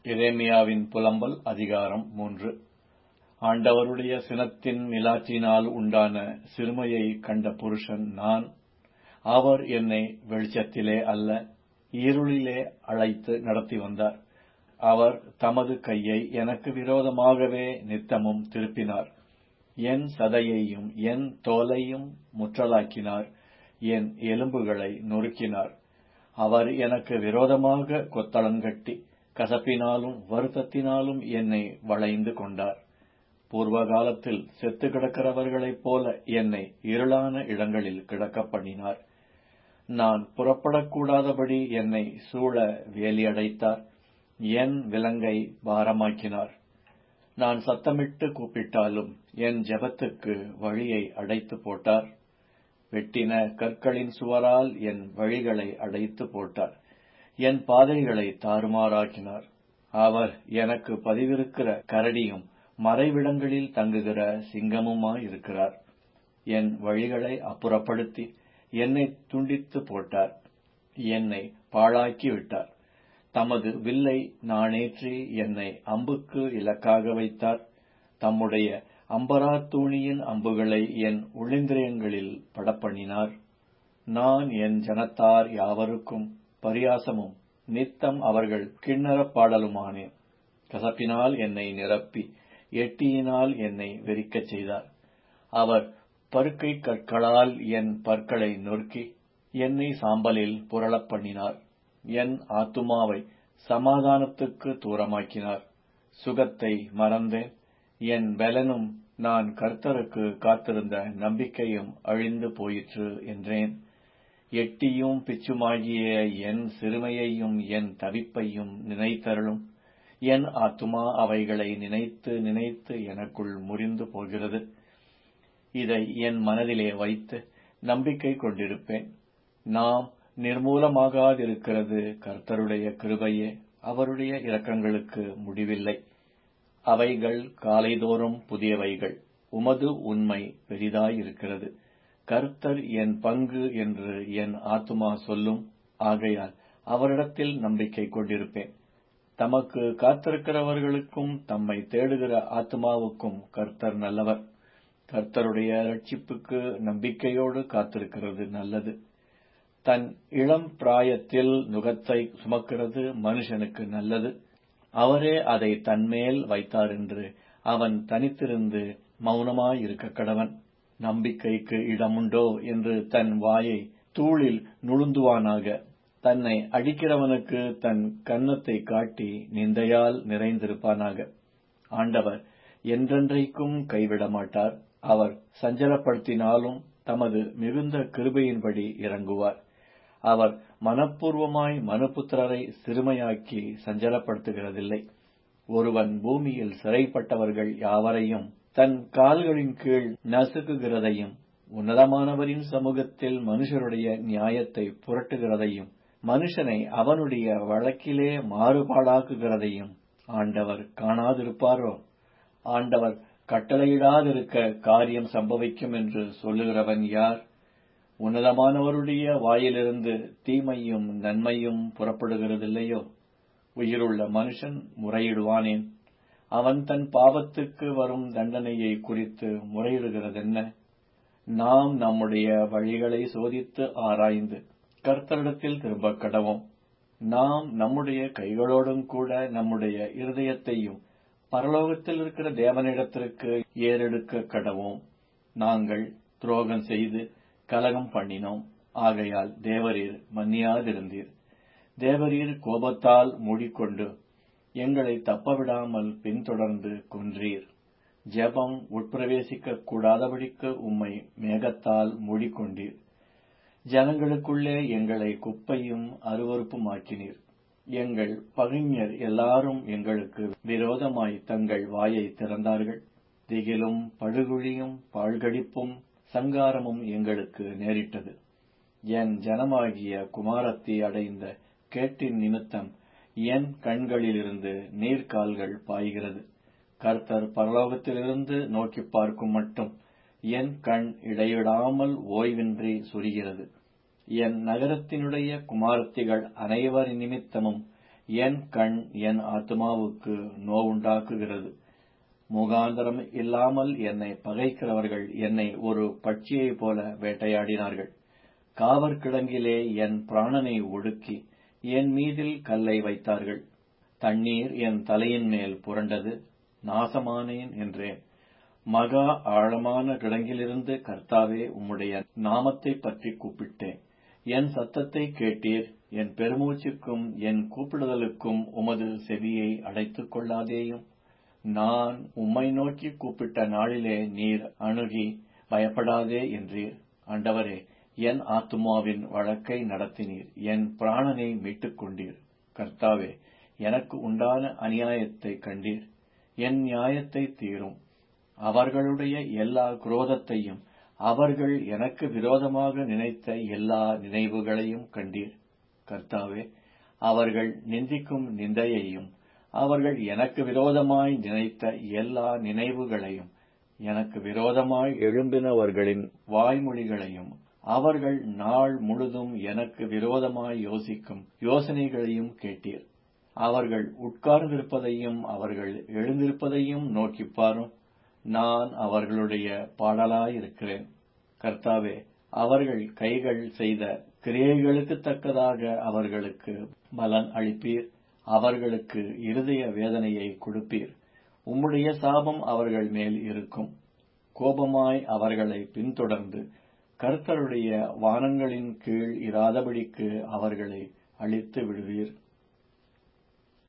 எரேமியாவின் புலம்பல் அதிகாரம் மூன்று ஆண்டவருடைய சினத்தின் மிலாற்றினால் உண்டான சிறுமையைக் கண்ட புருஷன் நான் அவர் என்னை வெளிச்சத்திலே அல்ல இருளிலே அழைத்து நடத்தி வந்தார் அவர் தமது கையை எனக்கு விரோதமாகவே நித்தமும் திருப்பினார் என் சதையையும் என் தோலையும் முற்றலாக்கினார் என் எலும்புகளை நொறுக்கினார் அவர் எனக்கு விரோதமாக கொத்தளங்கட்டி கசப்பினாலும் வருத்தத்தினாலும் என்னை வளைந்து கொண்டார் பூர்வ காலத்தில் செத்து கிடக்கிறவர்களைப் போல என்னை இருளான இடங்களில் கிடக்கப் பண்ணினார் நான் புறப்படக்கூடாதபடி என்னை சூழ வேலியடைத்தார் என் விலங்கை பாரமாக்கினார் நான் சத்தமிட்டு கூப்பிட்டாலும் என் ஜெபத்துக்கு வழியை அடைத்து போட்டார் வெட்டின கற்களின் சுவரால் என் வழிகளை அடைத்து போட்டார் என் பாதைகளை தாறுமாறாக்கினார் அவர் எனக்கு பதிவிருக்கிற கரடியும் மறைவிடங்களில் தங்குகிற சிங்கமுமாயிருக்கிறார் என் வழிகளை அப்புறப்படுத்தி என்னை துண்டித்து போட்டார் என்னை பாழாக்கி விட்டார் தமது வில்லை நாணேற்றி என்னை அம்புக்கு இலக்காக வைத்தார் தம்முடைய அம்பராத்தூணியின் அம்புகளை என் உள்ளிந்திரியங்களில் படப்பண்ணினார் நான் என் ஜனத்தார் யாவருக்கும் பரியாசமும் நித்தம் அவர்கள் கிண்ணறப் பாடலுமானேன் கசப்பினால் என்னை நிரப்பி எட்டியினால் என்னை வெறிக்கச் செய்தார் அவர் பருக்கை கற்களால் என் பற்களை நொறுக்கி என்னை சாம்பலில் புரளப் பண்ணினார் என் ஆத்துமாவை சமாதானத்துக்கு தூரமாக்கினார் சுகத்தை மறந்தேன் என் பலனும் நான் கர்த்தருக்கு காத்திருந்த நம்பிக்கையும் அழிந்து போயிற்று என்றேன் எட்டியும் பிச்சுமாகிய என் சிறுமையையும் என் தவிப்பையும் நினைத்தருளும் என் ஆத்துமா அவைகளை நினைத்து நினைத்து எனக்குள் முறிந்து போகிறது இதை என் மனதிலே வைத்து நம்பிக்கை கொண்டிருப்பேன் நாம் நிர்மூலமாகாதிருக்கிறது கர்த்தருடைய கிருபையே அவருடைய இரக்கங்களுக்கு முடிவில்லை அவைகள் காலைதோறும் புதியவைகள் உமது உண்மை பெரிதாயிருக்கிறது கர்த்தர் என் பங்கு என்று என் ஆத்துமா சொல்லும் ஆகையால் அவரிடத்தில் நம்பிக்கை கொண்டிருப்பேன் தமக்கு காத்திருக்கிறவர்களுக்கும் தம்மை தேடுகிற ஆத்மாவுக்கும் கர்த்தர் நல்லவர் கர்த்தருடைய ரட்சிப்புக்கு நம்பிக்கையோடு காத்திருக்கிறது நல்லது தன் இளம் பிராயத்தில் நுகத்தை சுமக்கிறது மனுஷனுக்கு நல்லது அவரே அதை தன்மேல் வைத்தார் என்று அவன் தனித்திருந்து மௌனமாயிருக்க கடவன் நம்பிக்கைக்கு இடமுண்டோ என்று தன் வாயை தூளில் நுழுந்துவானாக தன்னை அடிக்கிறவனுக்கு தன் கன்னத்தை காட்டி நிந்தையால் நிறைந்திருப்பானாக ஆண்டவர் என்றென்றைக்கும் கைவிட மாட்டார் அவர் சஞ்சலப்படுத்தினாலும் தமது மிகுந்த கிருபையின்படி இறங்குவார் அவர் மனப்பூர்வமாய் மனுபுத்திரரை சிறுமையாக்கி சஞ்சலப்படுத்துகிறதில்லை ஒருவன் பூமியில் சிறைப்பட்டவர்கள் யாவரையும் தன் கால்களின் கீழ் நசுக்குகிறதையும் உன்னதமானவரின் சமூகத்தில் மனுஷருடைய நியாயத்தை புரட்டுகிறதையும் மனுஷனை அவனுடைய வழக்கிலே மாறுபாடாக்குகிறதையும் ஆண்டவர் காணாதிருப்பாரோ ஆண்டவர் கட்டளையிடாதிருக்க காரியம் சம்பவிக்கும் என்று சொல்லுகிறவன் யார் உன்னதமானவருடைய வாயிலிருந்து தீமையும் நன்மையும் புறப்படுகிறதில்லையோ உயிருள்ள மனுஷன் முறையிடுவானேன் அவன் தன் பாவத்துக்கு வரும் தண்டனையை குறித்து முறையிடுகிறதென்ன நாம் நம்முடைய வழிகளை சோதித்து ஆராய்ந்து கர்த்தரிடத்தில் திரும்ப கடவோம் நாம் நம்முடைய கைகளோடும் கூட நம்முடைய இருதயத்தையும் பரலோகத்தில் இருக்கிற தேவனிடத்திற்கு ஏறெடுக்க கடவோம் நாங்கள் துரோகம் செய்து கலகம் பண்ணினோம் ஆகையால் தேவரீர் மன்னியாதிருந்தீர் தேவரீர் கோபத்தால் மூடிக்கொண்டு எங்களை தப்பவிடாமல் பின்தொடர்ந்து கொன்றீர் ஜெபம் உட்பிரவேசிக்க கூடாதபடிக்கு உம்மை மேகத்தால் மூடிக்கொண்டீர் ஜனங்களுக்குள்ளே எங்களை குப்பையும் அருவறுப்புமாக்கினீர் எங்கள் பகைஞர் எல்லாரும் எங்களுக்கு விரோதமாய் தங்கள் வாயை திறந்தார்கள் திகிலும் படுகுழியும் பாழ்கடிப்பும் சங்காரமும் எங்களுக்கு நேரிட்டது என் ஜனமாகிய குமாரத்தி அடைந்த கேட்டின் நிமித்தம் என் கண்களிலிருந்து நீர்க்கால்கள் பாய்கிறது கர்த்தர் பரலோகத்திலிருந்து நோக்கி பார்க்கும் மட்டும் என் கண் இடைவிடாமல் ஓய்வின்றி சுரிகிறது என் நகரத்தினுடைய குமாரத்திகள் அனைவரின் நிமித்தமும் என் கண் என் ஆத்துமாவுக்கு நோவுண்டாக்குகிறது முகாந்தரம் இல்லாமல் என்னை பகைக்கிறவர்கள் என்னை ஒரு பட்சியைப் போல வேட்டையாடினார்கள் காவற்கிடங்கிலே என் பிராணனை ஒடுக்கி என் மீதில் கல்லை வைத்தார்கள் தண்ணீர் என் தலையின் மேல் புரண்டது நாசமானேன் என்றேன் மகா ஆழமான கிடங்கிலிருந்து கர்த்தாவே உம்முடைய நாமத்தை பற்றி கூப்பிட்டேன் என் சத்தத்தை கேட்டீர் என் பெருமூச்சுக்கும் என் கூப்பிடுதலுக்கும் உமது செவியை அடைத்துக் கொள்ளாதேயும் நான் உம்மை நோக்கி கூப்பிட்ட நாளிலே நீர் அணுகி பயப்படாதே என்றீர் ஆண்டவரே என் ஆத்துமாவின் வழக்கை நடத்தினீர் என் பிராணனை மீட்டுக் கொண்டீர் கர்த்தாவே எனக்கு உண்டான அநியாயத்தை கண்டீர் என் நியாயத்தை தீரும் அவர்களுடைய எல்லா குரோதத்தையும் அவர்கள் எனக்கு விரோதமாக நினைத்த எல்லா நினைவுகளையும் கண்டீர் கர்த்தாவே அவர்கள் நிந்திக்கும் நிந்தையையும் அவர்கள் எனக்கு விரோதமாய் நினைத்த எல்லா நினைவுகளையும் எனக்கு விரோதமாய் எழும்பினவர்களின் வாய்மொழிகளையும் அவர்கள் நாள் முழுதும் எனக்கு விரோதமாய் யோசிக்கும் யோசனைகளையும் கேட்டீர் அவர்கள் உட்கார்ந்திருப்பதையும் அவர்கள் எழுந்திருப்பதையும் நோக்கிப்பாரும் நான் அவர்களுடைய பாடலாயிருக்கிறேன் கர்த்தாவே அவர்கள் கைகள் செய்த கிரியைகளுக்கு தக்கதாக அவர்களுக்கு பலன் அளிப்பீர் அவர்களுக்கு இருதய வேதனையை கொடுப்பீர் உம்முடைய சாபம் அவர்கள் மேல் இருக்கும் கோபமாய் அவர்களை பின்தொடர்ந்து கர்த்தருடைய வானங்களின் கீழ் இராதபடிக்கு அவர்களை அழித்து விடுவீர்